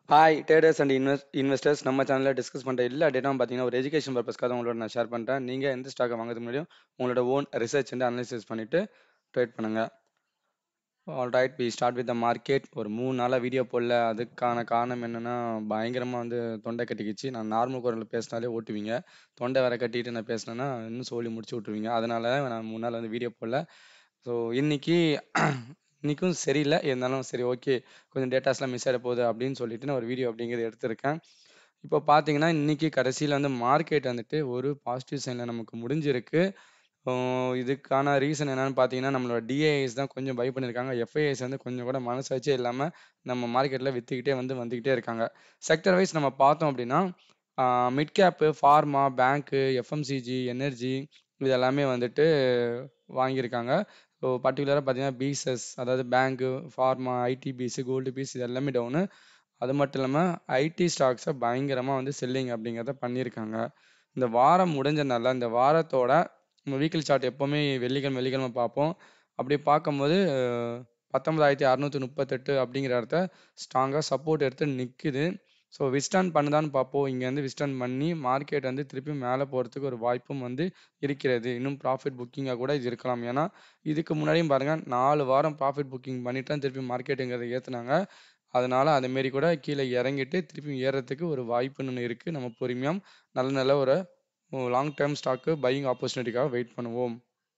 Hi traders and invest investors நம்ம சேனலில் discuss பண்ணுற எல்லா டேட்டாவும் பார்த்தீங்கன்னா ஒரு எஜுகேஷன் பர்பஸ்க்காக தான் உங்களோட நான் ஷேர் பண்ணுறேன் நீங்கள் எந்த ஸ்டாக்கை வாங்குறதுக்கு முன்னாடியும் உங்களோட ஓன் ரிசர்ச் அண்ட் அனலிசிஸ் பண்ணிவிட்டு ட்ரேட் பண்ணுங்கள் all right we start with the market ஒரு மூணு நாளாக வீடியோ போடல அதுக்கான காரணம் என்னென்னா பயங்கரமாக வந்து தொண்டை கட்டிக்கிச்சு நான் நார்மல் குரலில் பேசினாலே ஓட்டுவீங்க தொண்டை வேற கட்டிட்டு நான் பேசினேன்னா இன்னும் சொல்லி முடிச்சு விட்ருவீங்க அதனால நான் மூணு நாள் வந்து வீடியோ போடல ஸோ இன்னைக்கு இன்னைக்கும் சரியில்லை இருந்தாலும் சரி ஓகே கொஞ்சம் டேட்டாஸ்லாம் மிஸ் ஆகிட போகுது அப்படின்னு சொல்லிட்டு நான் ஒரு வீடியோ அப்படிங்கிறது எடுத்திருக்கேன் இப்போ பார்த்தீங்கன்னா இன்னைக்கு கடைசியில் வந்து மார்க்கெட் வந்துட்டு ஒரு பாசிட்டிவ் சைனில் நமக்கு முடிஞ்சிருக்கு ஆஹ் இதுக்கான ரீசன் என்னன்னு பார்த்தீங்கன்னா நம்மளோட டிஏஎஸ் தான் கொஞ்சம் பை பண்ணியிருக்காங்க எஃப்ஐஎஸ் வந்து கொஞ்சம் கூட மனசாட்சியே இல்லாமல் நம்ம மார்க்கெட்டில் விற்றுக்கிட்டே வந்து வந்துக்கிட்டே இருக்காங்க செக்டர் வைஸ் நம்ம பார்த்தோம் அப்படின்னா mid cap pharma bank FMCG energy இது எல்லாமே வந்துட்டு வாங்கியிருக்காங்க ஸோ பர்டிகுலராக பார்த்தீங்கன்னா பீசஸ் அதாவது பேங்க்கு ஃபார்மா ஐடி பீஸு கோல்டு பீஸ் இது எல்லாமே டவுனு அது மட்டும் இல்லாமல் ஐடி ஸ்டாக்ஸை பயங்கரமாக வந்து செல்லிங் அப்படிங்கிறத பண்ணியிருக்காங்க இந்த வாரம் முடிஞ்சனால இந்த வாரத்தோட நம்ம வீக்லி சார்ட் எப்போவுமே வெள்ளிக்கிழமை வெள்ளிக்கிழமை பார்ப்போம் அப்படி பார்க்கும்போது பத்தொன்பதாயிரத்தி அறநூற்றி முப்பத்தெட்டு அப்படிங்கிற இடத்த ஸ்ட்ராங்காக சப்போர்ட் எடுத்து நிற்குது ஸோ விஸ்டான் பண்ணுதான்னு பார்ப்போம் இங்கேருந்து விஸ்டான் பண்ணி மார்க்கெட் வந்து திருப்பி மேலே போகிறதுக்கு ஒரு வாய்ப்பும் வந்து இருக்கிறது இன்னும் ப்ராஃபிட் புக்கிங்காக கூட இது இருக்கலாம் ஏன்னா இதுக்கு முன்னாடியும் பாருங்கள் நாலு வாரம் ப்ராஃபிட் புக்கிங் பண்ணிட்டு தான் திருப்பி மார்க்கெட்டுங்கிறத ஏற்றுனாங்க அதனால அதேமாரி கூட கீழே இறங்கிட்டு திருப்பி ஏறுறதுக்கு ஒரு வாய்ப்புன்னு இருக்குது நம்ம பொறுமையாக நல்ல நல்ல ஒரு லாங் டேர்ம் ஸ்டாக்கு பையிங் ஆப்பர்ச்சுனிட்டிக்காக வெயிட் பண்ணுவோம்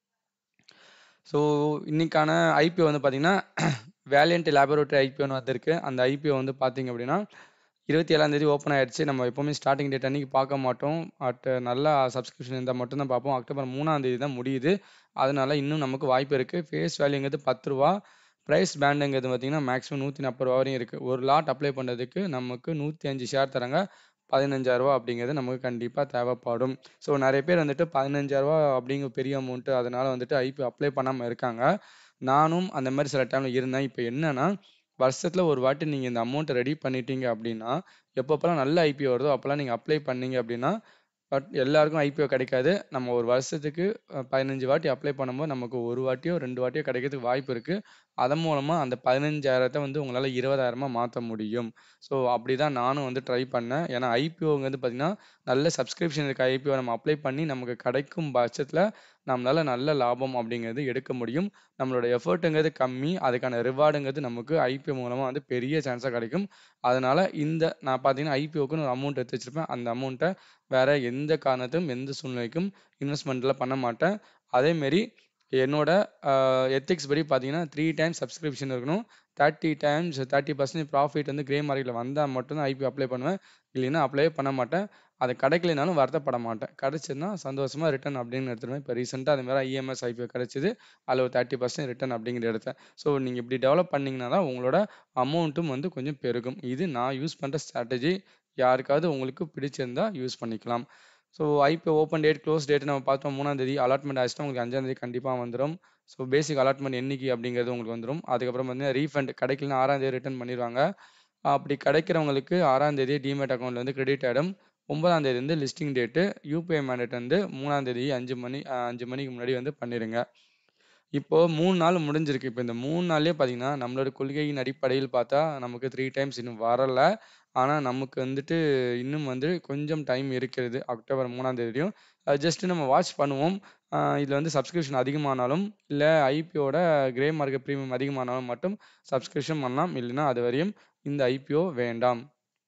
ஸோ இன்னைக்கான ஐபிஓ வந்து பார்த்தீங்கன்னா வேலியன்ட் லேபரேட்டரி ஐபிஓன்னு வந்திருக்கு அந்த ஐபிஓ வந்து பார்த்தீங்க அப்படின்னா இருபத்தி ஏழாம் தேதி ஓப்பன் ஆயிடுச்சு நம்ம எப்போவுமே ஸ்டார்டிங் டேட் அன்னைக்கு பார்க்க மாட்டோம் அட் நல்லா சப்ஸ்கிரிப்ஷன் இருந்தால் மட்டும்தான் பார்ப்போம் அக்டோபர் மூணாம் தேதி தான் முடியுது அதனால இன்னும் நமக்கு வாய்ப்பு இருக்குது ஃபேஸ் வேல்யூங்கிறது பத்து ரூபா ப்ரைஸ் பேண்டுங்கிறது பார்த்தீங்கன்னா மேக்ஸிமம் நூற்றி நாற்பது ரூபா வரையும் இருக்குது ஒரு லாட் அப்ளை பண்ணுறதுக்கு நமக்கு நூற்றி அஞ்சு ஷேர் தராங்க பதினஞ்சாயிரரூவா அப்படிங்கிறது நமக்கு கண்டிப்பாக தேவைப்படும் ஸோ நிறைய பேர் வந்துட்டு பதினஞ்சாயிரரூவா அப்படிங்கிற பெரிய அமௌண்ட்டு அதனால் வந்துட்டு ஐபி அப்ளை பண்ணாமல் இருக்காங்க நானும் அந்த மாதிரி சில டைமில் இருந்தேன் இப்போ என்னன்னா வருஷத்தில் ஒரு வாட்டி நீங்கள் இந்த அமௌண்ட்டை ரெடி பண்ணிட்டீங்க அப்படின்னா எப்பப்போலாம் நல்ல ஐபிஓ வருதோ அப்போல்லாம் நீங்கள் அப்ளை பண்ணீங்க அப்படின்னா பட் எல்லாருக்கும் ஐபிஓ கிடைக்காது நம்ம ஒரு வருஷத்துக்கு பதினஞ்சு வாட்டி அப்ளை பண்ணும்போது நமக்கு ஒரு வாட்டியோ ரெண்டு வாட்டியோ கிடைக்கிறதுக்கு வாய்ப்பு இருக்குது அதன் மூலமாக அந்த பதினஞ்சாயிரத்தை வந்து உங்களால் இருபதாயிரமா மாற்ற முடியும் ஸோ அப்படி தான் நானும் வந்து ட்ரை பண்ணேன் ஏன்னா ஐபிஓங்கிறது பார்த்திங்கன்னா நல்ல சப்ஸ்கிரிப்ஷன் இருக்க ஐபிஓ நம்ம அப்ளை பண்ணி நமக்கு கிடைக்கும் பட்சத்தில் நம்மளால நல்ல லாபம் அப்படிங்கிறது எடுக்க முடியும் நம்மளோட எஃபர்ட்டுங்கிறது கம்மி அதுக்கான ரிவார்டுங்கிறது நமக்கு ஐபிஓ மூலமாக வந்து பெரிய சான்ஸாக கிடைக்கும் அதனால இந்த நான் பார்த்தீங்கன்னா ஐபிஓக்குன்னு ஒரு அமௌண்ட் எடுத்து வச்சிருப்பேன் அந்த அமௌண்ட்டை வேற எந்த காரணத்தும் எந்த சூழ்நிலைக்கும் இன்வெஸ்ட்மெண்ட்டில் பண்ண மாட்டேன் அதேமாரி என்னோட எத்திக்ஸ் படி பார்த்தீங்கன்னா த்ரீ டைம்ஸ் சப்ஸ்கிரிப்ஷன் இருக்கணும் thirty times thirty percentage profit வந்து கிரே மார்க்கெட்டில் வந்தால் மட்டும்தான் ஐபி அப்ளை பண்ணுவேன் இல்லைன்னா அப்ளை பண்ண மாட்டேன் அது கிடைக்கலனாலும் வருத்தப்பட மாட்டேன் கிடச்சதுன்னா சந்தோஷமாக ரிட்டன் அப்படின்னு எடுத்துருவேன் இப்போ ரீசெண்டாக அது மாதிரி இஎம்எஸ் ஐபிஓ கிடச்சிது அதில் ஒரு தேர்ட்டி பர்சன்ட் ரிட்டன் அப்படிங்கிற எடுத்தேன் ஸோ நீங்கள் இப்படி டெவலப் பண்ணிங்கன்னா தான் உங்களோட அமௌண்ட்டும் வந்து கொஞ்சம் பெருகும் இது நான் யூஸ் பண்ணுற ஸ்ட்ராட்டஜி யாருக்காவது உங்களுக்கு பிடிச்சிருந்தா யூஸ் பண்ணிக்கலாம் so IPO open date close date நம்ம பார்த்தோம் மூணாம் தேதி அலாட்மெண்ட் ஆச்சுன்னா உங்களுக்கு அஞ்சாம் தேதி கண்டிப்பாக வந்துடும் ஸோ பேசிக் அலாட்மெண்ட் என்னைக்கு அப்படிங்கிறது உங்களுக்கு வந்துடும் அதுக்கப்புறம் பார்த்தீங்கன்னா ரீஃபண்ட் கிடைக்கலனா ஆறாம் தேதி ரிட்டர்ன் பண்ணிடுவாங்க அப்படி கிடைக்கிறவங்களுக்கு ஆறாம் தேதி டிமேட் அக்கௌண்ட்ல வந்து கிரெடிட் ஆகிடும் ஒன்பதாம் தேதி வந்து லிஸ்டிங் டேட்டு யூபிஐ மேண்டேட் வந்து மூணாம் தேதி அஞ்சு மணி அஞ்சு மணிக்கு முன்னாடி வந்து பண்ணிடுங்க இப்போ மூணு நாள் முடிஞ்சிருக்கு இப்போ இந்த மூணு நாள்லேயே பார்த்தீங்கன்னா நம்மளோட கொள்கையின் அடிப்படையில் பார்த்தா நமக்கு த்ரீ டைம்ஸ் இன்னும் வரல ஆனால் நமக்கு வந்துட்டு இன்னும் வந்து கொஞ்சம் டைம் இருக்கிறது அக்டோபர் மூணாம் தேதியும் ஜஸ்ட் நம்ம வாட்ச் பண்ணுவோம் இதில் வந்து சப்ஸ்கிரிப்ஷன் அதிகமானாலும் இல்லை ஐபிஓட கிரே மார்க்கெட் ப்ரீமியம் அதிகமானாலும் மட்டும் சப்ஸ்கிரிப்ஷன் பண்ணலாம் இல்லைன்னா அது வரையும் இந்த ஐபிஓ வேண்டாம்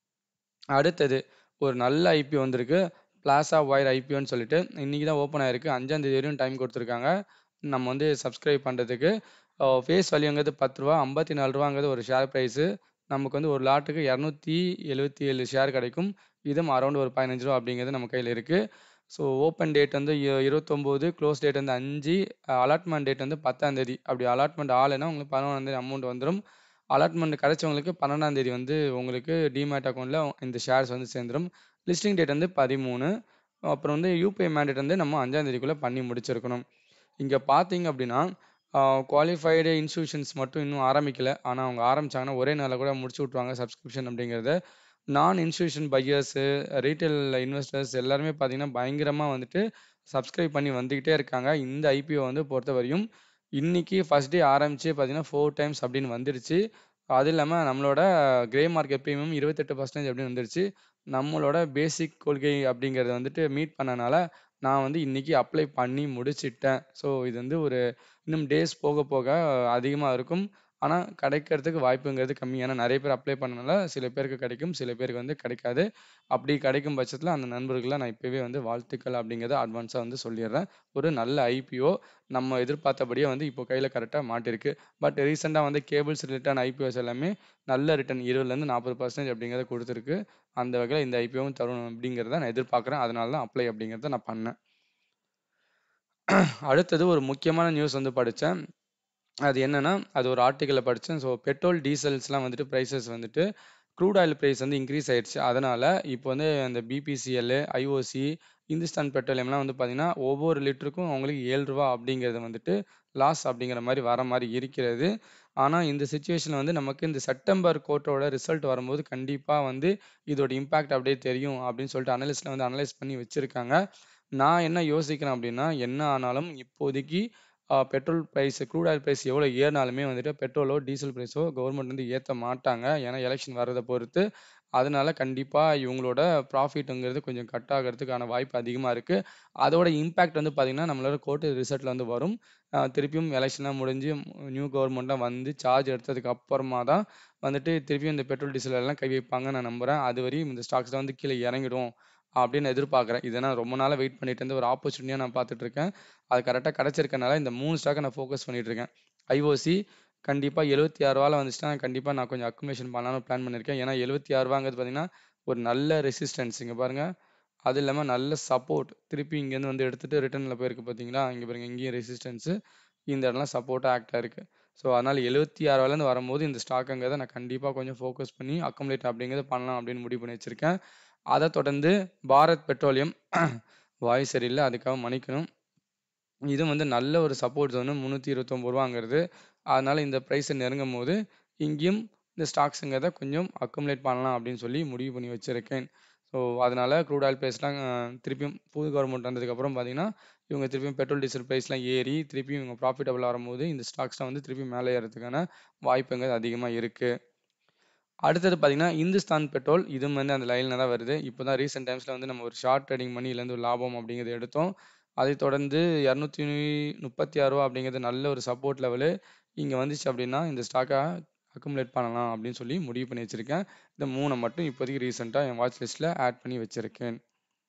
அடுத்தது ஒரு நல்ல ஐபிஓ வந்திருக்கு பிளாசா ஒயர் ஐபிஓன்னு சொல்லிட்டு இன்றைக்கி தான் ஓப்பன் ஆயிருக்கு அஞ்சாம் தேதி வரையும் டைம் கொடுத்துருக்காங்க நம்ம வந்து சப்ஸ்கிரைப் பண்ணுறதுக்கு ஃபேஸ் வேல்யூங்கிறது பத்து ரூபா ஐம்பத்தி நாலு ரூபாங்கிறது ஒரு ஷேர் ப்ரைஸு நமக்கு வந்து ஒரு லாட்டுக்கு இரநூத்தி எழுபத்தி ஏழு ஷேர் கிடைக்கும் இதுவும் அரௌண்ட் ஒரு பதினஞ்சு ரூபா அப்படிங்கிறது நம்ம கையில் இருக்குது ஸோ ஓப்பன் டேட் வந்து இருபத்தொம்போது க்ளோஸ் டேட் வந்து அஞ்சு அலாட்மெண்ட் டேட் வந்து பத்தாம் தேதி அப்படி அலாட்மெண்ட் ஆலைன்னா உங்களுக்கு பதினொன்றாம் தேதி அமௌண்ட் வந்துடும் அலாட்மெண்ட் கிடைச்சவங்களுக்கு பன்னெண்டாம் தேதி வந்து உங்களுக்கு டிமேட் அக்கௌண்ட்டில் இந்த ஷேர்ஸ் வந்து சேர்ந்துடும் லிஸ்டிங் டேட் வந்து பதிமூணு அப்புறம் வந்து யூபிஐ மேண்டேட் வந்து நம்ம அஞ்சாம் தேதிக்குள்ளே பண்ணி முடிச்சிருக்கணும் இங்கே பார்த்தீங்க அப்படின்னா குவாலிஃபைடு இன்ஸ்டியூஷன்ஸ் மட்டும் இன்னும் ஆரம்பிக்கல ஆனால் அவங்க ஆரம்பிச்சாங்கன்னா ஒரே நாளில் கூட முடிச்சு விட்ருவாங்க சப்ஸ்கிரிப்ஷன் அப்படிங்கிறத நான் இன்ஸ்டியூஷன் பையர்ஸு ரீட்டைல் இன்வெஸ்டர்ஸ் எல்லாருமே பார்த்தீங்கன்னா பயங்கரமாக வந்துட்டு சப்ஸ்கிரைப் பண்ணி வந்துக்கிட்டே இருக்காங்க இந்த ஐபிஓ வந்து பொறுத்த வரையும் இன்னைக்கு ஃபர்ஸ்ட் டே ஆரம்பிச்சு பார்த்தீங்கன்னா ஃபோர் டைம்ஸ் அப்படின்னு வந்துடுச்சு அது இல்லாம நம்மளோட கிரே மார்க்கெட் ப்ரீமியம் 28% அப்படின்னு வந்துருச்சு. நம்மளோட பேசிக் கொள்கை அப்படிங்கிறத வந்துட்டு மீட் பண்ணனால, நான் வந்து இன்னைக்கு அப்ளை பண்ணி முடிச்சுட்டேன். ஸோ இது வந்து ஒரு இன்னும் டேஸ் போக போக அதிகமா இருக்கும். ஆனா கிடைக்கிறதுக்கு வாய்ப்புங்கிறது கம்மி. ஏன்னா நெறைய பேர் அப்ளை பண்ணனால சில பேருக்கு கிடைக்கும், சில பேருக்கு வந்து கிடைக்காது. அப்படி கிடைக்கும் பட்சத்தில அந்த நண்பர்கள நான் இப்பவே வந்து வாழ்த்துக்கள் அப்படிங்கிறத அட்வான்ஸா வந்து சொல்லிடுறேன். ஒரு நல்ல ஐபிஓ நம்ம எதிர்பார்த்தபடியே வந்து இப்போ கையில கரெக்ட்டா மாட்டிருக்கு. பட் ரீசென்ட்டா வந்து கேபிள்ஸ் ரிலேட்டடான ஐபிஓஸ் எல்லாமே நல்ல ரிட்டர்ன் 20லேருந்து 40% அப்படிங்கிறத குடுத்துருக்கு. அந்த வகையில இந்த ஐபிஓவும் தரும் அப்படிங்கிறத நான் எதிர்பார்க்குறேன். அதனால தான் அப்ளை அப்படிங்கிறத நான் பண்ணேன். அடுத்தது ஒரு முக்கியமான நியூஸ் வந்து படிச்சேன். அது என்னன்னா, அது ஒரு ஆர்டிக்கிள்ல படிச்சேன். ஸோ பெட்ரோல், டீசல்ஸ்லாம் வந்துட்டு பிரைஸஸ் வந்துட்டு க்ரூட் ஆயில் பிரைஸ் வந்து இன்க்ரீஸ் ஆயிடுச்சு. அதனால இப்போ வந்து அந்த பிபிசிஎல், ஐஓசி, இந்துஸ்தான் பெட்ரோலியம்லாம் வந்து பார்த்தீங்கன்னா, ஒவ்வொரு லிட்டருக்கும் அவங்களுக்கு ரூ. 7 அப்படிங்கிறது வந்துட்டு லாஸ் அப்படிங்கிற மாரி வர மாரி இருக்கிறது. ஆனா இந்த சிச்சுவேஷன்ல வந்து நமக்கு இந்த செப்டம்பர் குவார்ட்டரோட ரிசல்ட் வரும்போது கண்டிப்பா வந்து இதோட இம்பாக்ட் அப்படியே தெரியும் அப்படின்னு சொல்லிட்டு அனலிஸ்ட்லாம் வந்து அனலைஸ் பண்ணி வச்சிருக்காங்க. நான் என்ன யோசிக்கிறேன் அப்படின்னா, என்ன ஆனாலும் இப்போதைக்கு அ petrol price, crude oil price எவ்வளோ ஏறினாலுமே வந்துட்டு பெட்ரோலோ, டீசல் பிரைஸோ கவர்மெண்ட் வந்து ஏத்த மாட்டாங்க. ஏன்னா எலக்ஷன் வர்றத பொறுத்து. அதனால கண்டிப்பா இவங்களோட ப்ராஃபிட்ங்கிறது கொஞ்சம் கட் ஆகறதுக்கான வாய்ப்பு அதிகமா இருக்கு. அதோட இம்பாக்ட் வந்து பார்த்தீங்கன்னா, நம்மளோட கோர்ட் ரிசல்ட்ல வந்து வரும். அ திருப்பியும் எலக்ஷன்லாம் முடிஞ்சு நியூ கவர்மெண்ட்லாம் வந்து சார்ஜ் எடுத்ததுக்கு அப்புறமா தான் வந்துட்டு திருப்பியும் இந்த பெட்ரோல், டீசல் எல்லாம் கை வைப்பாங்கன்னு நான் நம்புறேன். அதுவரையும் இந்த ஸ்டாக்ஸ்லாம் வந்து கீழ இறங்கிடும் அப்படின்னு எதிர்பார்க்குறேன். இத நான் ரொம்ப நாளா வெயிட் பண்ணிட்டு இருந்த ஒரு ஆப்பர்ச்சுனிட்டியா நான் பார்த்துட்டு இருக்கேன். அது கரெக்ட்டா கிடைச்சிருக்கனால இந்த 3 ஸ்டாக்க நான் ஃபோக்கஸ் பண்ணிட்டு இருக்கேன். ஐஓசி கண்டிப்பா ரூ. 76 வந்துச்சுன்னா, கண்டிப்பா நான் கொஞ்சம் அக்குமுலேஷன் பண்ணலாம்னு பிளான் பண்ணியிருக்கேன். ஏன்னா ரூ. 76ங்கிறது பார்த்தீங்கன்னா, ஒரு நல்ல ரெசிஸ்டன்ஸ் இங்க பாருங்க. அது இல்லாம நல்ல சப்போர்ட். திருப்பி இங்கேருந்து வந்து எடுத்துட்டு ரிட்டர்ன்ல போயிருக்கு பார்த்தீங்களா? இங்க பாருங்க இங்கேயும் ரெசிஸ்டன்ஸ். இந்த இடம்லாம் சப்போர்ட்டா ஆக்ட் ஆயிருக்கு. ஸோ அதனால ரூ. 76லேருந்து வரும்போது இந்த ஸ்டாக்குங்கிறத நான் கண்டிப்பா கொஞ்சம் ஃபோக்கஸ் பண்ணி அக்குமுலேட் அப்படிங்கிறத பண்ணலாம் அப்படின்னு முடிவு பண்ணி வச்சிருக்கேன். அத தொடர்ந்து பாரத் பெட்ரோலியம் வாய் சரியில்ல. அதுக்காக மன்னிக்கணும். இதுவும் வந்து நல்ல ஒரு சப்போர்ட் ஜோனு ரூ. 329ங்கிறது. அதனால இந்த பிரைஸ நெருங்கும்போது, இங்கேயும் இந்த ஸ்டாக்ஸ்ங்கிறத கொஞ்சம் அக்குமுலேட் பண்ணலாம் அப்படின்னு சொல்லி முடிவு பண்ணி வச்சிருக்கேன். ஸோ அதனால க்ரூட் ஆயில் பிரைஸ்லாம் திருப்பியும் புது கவர்மெண்ட் வந்ததுக்கப்புறம் பார்த்தீங்கன்னா, இவங்க திருப்பியும் பெட்ரோல், டீசல் பிரைஸ்லாம் ஏறி திருப்பியும் இவங்க ப்ராஃபிட்டபிளா வரும்போது, இந்த ஸ்டாக்ஸ்லாம் வந்து திருப்பி மேலே ஏறதுக்கான வாய்ப்புங்கிறது அதிகமா இருக்கு. அடுத்தது பார்த்தீங்கன்னா, இந்துஸ்தான் பெட்ரோல் இதுவும் வந்து அந்த லைன்ல தான் வருது. இப்போ தான் ரீசென்ட் டைம்ஸ்ல வந்து நம்ம ஒரு ஷார்ட் ட்ரேடிங் பண்ணி இதுலேருந்து ஒரு லாபம் அப்படிங்கிறத எடுத்தோம். அதைத் தொடர்ந்து ரூ. 236 அப்படிங்கிறது நல்ல ஒரு சப்போர்ட் லெவலு. இங்க வந்துச்சு அப்படின்னா, இந்த ஸ்டாக்க அக்குமுலேட் பண்ணலாம் அப்படின்னு சொல்லி முடிவு பண்ணி வச்சிருக்கேன். இந்த 3 மட்டும் இப்போதைக்கு ரீசென்ட்டா என் வாட்ச் லிஸ்ட்ல ஆட் பண்ணி வச்சிருக்கேன்.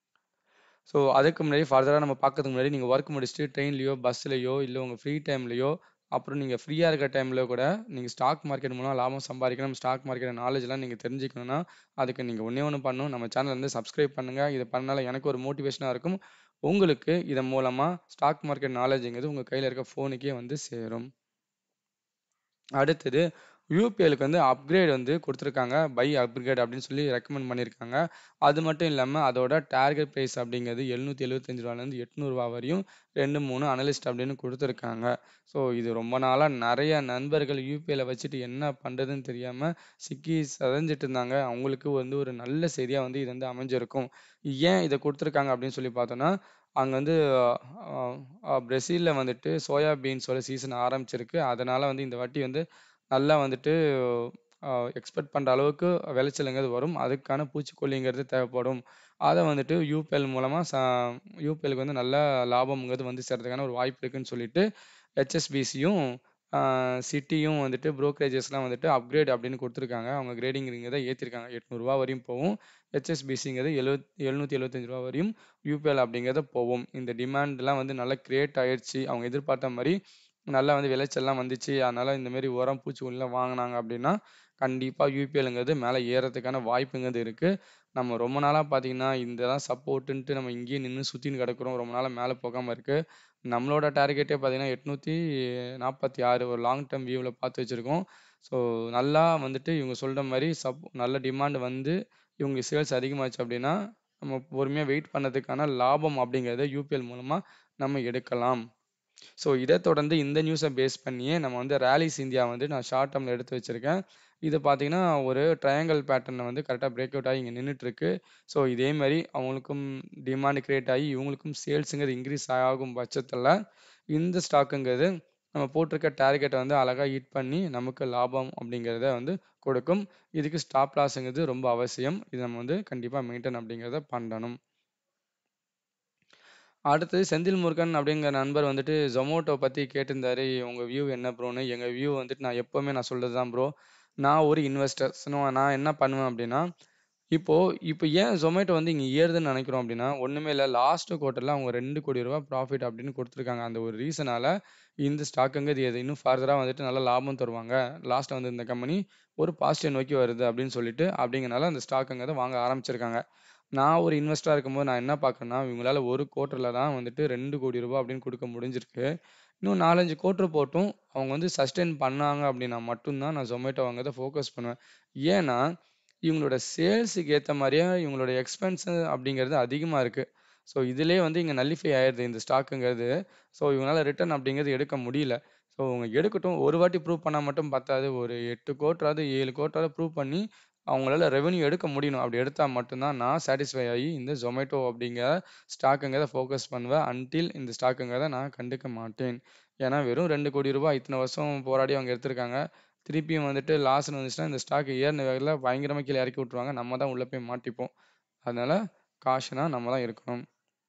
ஸோ அதுக்கு முன்னாடி ஃபர்தரா நம்ம பார்க்கறதுக்கு முன்னாடி நீங்க வொர்க் முடிச்சுட்டு ட்ரெயின்லயோ, பஸ்லயோ இல்ல உங்க ஃப்ரீ டைம்லயோ, அப்புறம் நீங்க ஃப்ரீயா இருக்கிற டைம்ல கூட நீங்க ஸ்டாக் மார்க்கெட் மூலமா லாபம் சம்பாதிக்கணும். ஸ்டாக் மார்க்கெட் நாலேட்ஜ்லாம் நீங்க தெரிஞ்சுக்கணும்னா, அதுக்கு நீங்க ஒண்ணே ஒண்ணு பண்ணணும். நம்ம சேனல வந்து சப்ஸ்கிரைப் பண்ணுங்க. இத பண்ணால எனக்கு ஒரு மோட்டிவேஷனா இருக்கும். உங்களுக்கு இதன் மூலமா ஸ்டாக் மார்க்கெட் நாலேட்ஜ்ங்கிறது உங்க கையில இருக்க ஃபோனுக்கே வந்து சேரும். அடுத்தது யூபிஎல்க்கு வந்து அப்கிரேட் வந்து குடுத்துருக்காங்க. பை அப்கிரேட் அப்படின்னு சொல்லி ரெக்கமெண்ட் பண்ணியிருக்காங்க. அது மட்டும் இல்லாம அதோட டார்கெட் பிரைஸ் அப்படிங்கிறது ரூ. 775லேருந்து ரூ. 800 வரையும் 2, 3 அனலிஸ்ட் அப்படின்னு குடுத்துருக்காங்க. ஸோ இது ரொம்ப நாளா நெறைய நண்பர்கள் யூபிஎல்ல வச்சுட்டு என்ன பண்றதுன்னு தெரியாம சிக்கி சிதைஞ்சுட்டு இருந்தாங்க. அவங்களுக்கு வந்து ஒரு நல்ல செய்தியா வந்து இது வந்து அமைஞ்சிருக்கும். ஏன் இத குடுத்துருக்காங்க அப்படின்னு சொல்லி பார்த்தோம்னா, அங்க வந்து அ அ பிரேசில்ல வந்துட்டு சோயா பீன்ஸோட சீசன் ஆரம்பிச்சிருக்கு. அதனால வந்து இந்த வாட்டி வந்து நல்லா வந்துட்டு அ எக்ஸ்பெக்ட் பண்ற அளவுக்கு விளைச்சல்ங்கிறது வரும். அதுக்கான பூச்சிக்கொல்லிங்கிறது தேவைப்படும். அத வந்துட்டு யூபிஎல் மூலமா ச யூபிஎல்க்கு வந்து நல்ல லாபம்ங்கிறது வந்து சேர்றதுக்கான ஒரு வாய்ப்பு இருக்குன்னு சொல்லிட்டு, ஹெச்எஸ்பிசியும் அ சிட்டியும் வந்துட்டு புரோக்கரேஜஸ்லாம் வந்துட்டு அப்கிரேட் அப்படின்னு குடுத்துருக்காங்க. அவங்க கிரேடிங்கிறத ஏத்திருக்காங்க. ரூ. 800 வரையும் போவும். ஹெச்எஸ்பிசிங்கிறது எழுவத் ரூ. 775 வரையும் யூபிஎல் அப்படிங்கிறது போவும். இந்த டிமாண்ட்லாம் வந்து நல்லா கிரியேட் ஆயிருச்சு. அவங்க எதிர்பார்த்த மாரி நல்லா வந்து விளைச்சல்லாம் வந்துச்சு. அதனால இந்த மாரி உரம், பூச்சிக்கொல்லிலாம் வாங்குனாங்க அப்படின்னா, கண்டிப்பா யூபிஎல்ங்கிறது மேல ஏறதுக்கான வாய்ப்புங்கிறது இருக்கு. நம்ம ரொம்ப நாளா பார்த்தீங்கன்னா, இந்த தான் சப்போர்ட்டுன்ட்டு நம்ம இங்கேயே நின்னு சுத்தின்னு கிடக்குறோம். ரொம்ப நாளா மேல போகாம இருக்கு. நம்மளோட டார்கெட்டே பார்த்தீங்கன்னா, 846 ஒரு லாங் டெர்ம் வியூல பார்த்து வச்சிருக்கோம். ஸோ நல்லா வந்துட்டு இவங்க சொல்ற மாரி சப் நல்ல டிமாண்ட் வந்து இவங்க சேல்ஸ் அதிகமாச்சு அப்படின்னா, நம்ம பொறுமையா வெயிட் பண்ணதுக்கான லாபம் அப்படிங்கிறத யூபிஎல் மூலமா நம்ம எடுக்கலாம். ஸோ இத தொடர்ந்து இந்த நியூஸ பேஸ் பண்ணியே நம்ம வந்து ராலிஸ் இந்தியா வந்து நான் ஷார்ட் டெர்ம்ல எடுத்து வச்சிருக்கேன். இது பார்த்தீங்கன்னா, ஒரு ட்ரையாங்கிள் பேட்டர்ன்ல வந்து கரெக்ட்டா பிரேக் அவுட் ஆகி இங்க நின்னுட்டுருக்கு. ஸோ இதே மாரி அவங்களுக்கும் டிமாண்ட் கிரியேட் ஆகி இவங்களுக்கும் சேல்ஸ்ங்கிறது இன்கிரீஸ் ஆகும் பட்சத்துல, இந்த ஸ்டாக்குங்கிறது நம்ம போட்டிருக்க டார்கெட்டை வந்து அழகா ஹிட் பண்ணி நமக்கு லாபம் அப்படிங்கிறத வந்து கொடுக்கும். இதுக்கு ஸ்டாப் லாஸ்ங்கிறது ரொம்ப அவசியம். இது நம்ம வந்து கண்டிப்பா மெயின்டெயின் அப்படிங்கிறத பண்ணணும். அடுத்தது செந்தில் முருகன் அப்படிங்கிற நண்பர் வந்துட்டு Zomato பத்தி கேட்டிருந்தாரு. உங்க வியூ என்ன ப்ரோன்னு? எங்க வியூ வந்துட்டு நான் எப்பவுமே நான் சொல்றது தான் ப்ரோ. நான் ஒரு இன்வெஸ்டர். ஸோ நான் என்ன பண்ணுவேன் அப்படின்னா, இப்போ இப்போ ஏன் Zomato வந்து இங்க ஏறுதுன்னு நினைக்கிறோம் அப்படின்னா, ஒண்ணுமே இல்ல. லாஸ்ட் குவார்ட்டர்ல அவங்க ரூ. 2,00,00,000 ப்ராஃபிட் அப்படின்னு குடுத்துருக்காங்க. அந்த ஒரு ரீசனால இந்த ஸ்டாக்குங்கிறது ஏறுது. இன்னும் ஃபர்தரா வந்துட்டு நல்ல லாபம் தருவாங்க. லாஸ்ட்ல வந்து இந்த கம்பெனி ஒரு பாசிட்டிவ் நோக்கி வருது அப்படின்னு சொல்லிட்டு அப்படிங்கிறனால அந்த ஸ்டாக்குங்கிறத வாங்க ஆரம்பிச்சிருக்காங்க. நான் ஒரு இன்வெஸ்டரா இருக்கும்போது நான் என்ன பார்க்குறேன்னா, இவங்களால ஒரு குவார்ட்டர்ல தான் வந்துட்டு ரூ. 2,00,00,000 அப்படின்னு குடுக்க முடிஞ்சிருக்கு. இன்னும் 4, 5 குவார்ட்டர் போட்டும் அவங்க வந்து சஸ்டெயின் பண்ணாங்க அப்படின்னா மட்டும் தான் நான் Zomato வாங்குறத ஃபோக்கஸ் பண்ணுவேன். ஏன்னா, இவங்களோட சேல்ஸ்க்கு ஏத்த மாரியே இவங்களோட எக்ஸ்பென்ஸ் அப்படிங்கிறது அதிகமா இருக்கு. ஸோ இதிலயே வந்து இங்க நல்லிஃபை ஆயிருது இந்த ஸ்டாக்குங்கிறது. ஸோ இவங்களால ரிட்டர்ன் அப்படிங்கிறது எடுக்க முடியல. ஸோ அவங்க எடுக்கட்டும். ஒரு வாட்டி ப்ரூவ் பண்ணா மட்டும் பத்தாது. ஒரு 8 குவார்ட்டராவது 7 குவார்ட்டராவது ப்ரூவ் பண்ணி அவங்களால ரெவென்யூ எடுக்க முடியணும். அப்படி எடுத்தா மட்டும் தான் நான் சாட்டிஸ்ஃபை ஆயி இந்த Zomato அப்படிங்கிற ஸ்டாக்குங்கிறத ஃபோக்கஸ் பண்ணுவேன். அன்டில் இந்த ஸ்டாக்குங்கிறத நான் கண்டுக்க மாட்டேன். ஏன்னா வெறும் ரூ. 2,00,00,000 இத்தன வருஷம் போராடி அவங்க எடுத்திருக்காங்க. திருப்பியும் வந்துட்டு லாஸ்ன்னு வந்துச்சுன்னா இந்த ஸ்டாக் ஏறுன வேகத்துல பயங்கரமா கீழ இறக்கி விட்டுருவாங்க. நம்ம தான் உள்ள போய் மாட்டிப்போம். அதனால காஷனா நம்ம தான் இருக்கணும்.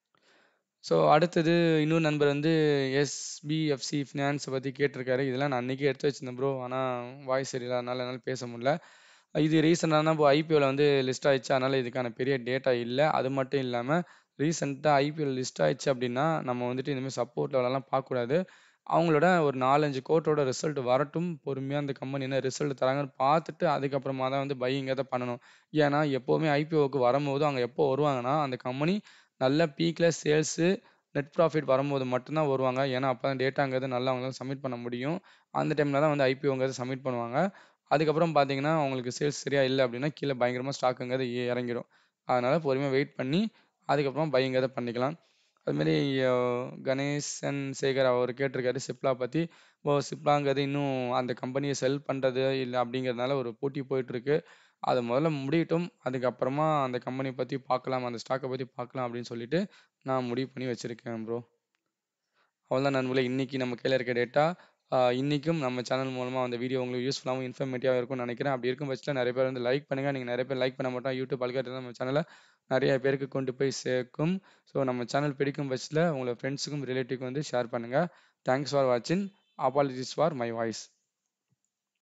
ஸோ அடுத்தது இன்னொரு நண்பர் வந்து எஸ்பிஎஃப்சி ஃபினான்ஸ பத்தி கேட்டிருக்காரு. இதெல்லாம் நான் அன்னைக்கே எடுத்து வச்சிருந்தேன் ப்ரோ. ஆனா வாய்ஸ் சரியில்லாதனால என்னால பேச முடியல. இது ரீசென்ட்டா தான் இப்போ ஐபிஓல வந்து லிஸ்ட் ஆயிடுச்சு. அதனால இதுக்கான பெரிய டேட்டா இல்ல. அது மட்டும் இல்லாம ரீசென்ட்டா ஐபிஓல லிஸ்ட் ஆயிடுச்சு அப்படின்னா, நம்ம வந்துட்டு இந்த மாரி சப்போர்ட் லெவலெல்லாம் பார்க்கக்கூடாது. அவங்களோட ஒரு 4, 5 குவார்ட்டரோட ரிசல்ட் வரட்டும். பொறுமையா அந்த கம்பெனி என்ன ரிசல்ட் தராங்கன்னு பார்த்துட்டு, அதுக்கப்புறமா தான் வந்து பையிங்கிறத பண்ணணும். ஏன்னா எப்பவுமே ஐபிஓக்கு வரும்போது அவங்க எப்போ வருவாங்கன்னா, அந்த கம்பெனி நல்ல பீக்ல சேல்ஸு, நெட் ப்ராஃபிட் வரும்போது மட்டும் தான் வருவாங்க. ஏன்னா அப்பதான் டேட்டாங்கிறது நல்லா அவங்களால சப்மிட் பண்ண முடியும். அந்த டைம்ல தான் வந்து ஐபிஓங்கிறத சப்மிட் பண்ணுவாங்க. அதுக்கப்புறம் பார்த்தீங்கன்னா, அவங்களுக்கு சேல்ஸ் சரியா இல்ல அப்படின்னா, கீழ பயங்கரமா ஸ்டாக்குங்கிறது எ இறங்கிரும். அதனால பொறுமையா வெயிட் பண்ணி, அதுக்கப்புறம் பையிங்கிறத பண்ணிக்கலாம். அதுமாரி அ கணேசன் சேகர் அவர் கேட்டிருக்காரு சிப்லா பத்தி. இப்போ சிப்லாங்கிறது இன்னும் அந்த கம்பெனிய செல் பண்றது இல்ல அப்படிங்கிறதுனால ஒரு போட்டி போயிட்டுருக்கு. அது முதல்ல முடியட்டும். அதுக்கப்புறமா அந்த கம்பெனிய பத்தி பார்க்கலாம். அந்த ஸ்டாக்க பத்தி பார்க்கலாம் அப்படின்னு சொல்லிட்டு நான் முடிவு பண்ணி வச்சிருக்கேன் ப்ரோ. அவ்வளோதான் நண்பர்களே. இன்னைக்கு நம்ம கையில இருக்க டேட்டா. அ இன்னைக்கும் நம்ம சேனல் மூலமா அந்த வீடியோ உங்களுக்கு யூஸ்ஃபுல்லாவும், இன்ஃபர்மேட்டிவா இருக்கும்னு நினைக்கிறேன். அப்படி இருக்கும் பட்சத்தில நெறைய பேர் வந்து லைக் பண்ணுங்க. நீங்க நெறைய பேர் லைக் பண்ணா மட்டும் யூடியூப் அல்காரிதம் நம்ம சேனல நெறைய பேருக்கு கொண்டு போய் சேர்க்கும். ஸோ நம்ம சேனல் பிடிக்கும் பட்சத்தில உங்க ஃப்ரெண்ட்ஸுக்கும், ரிலேட்டிவ்க்கும் வந்து ஷேர் பண்ணுங்க. தேங்க்ஸ் ஃபார் வாட்சிங். Apologies for my voice.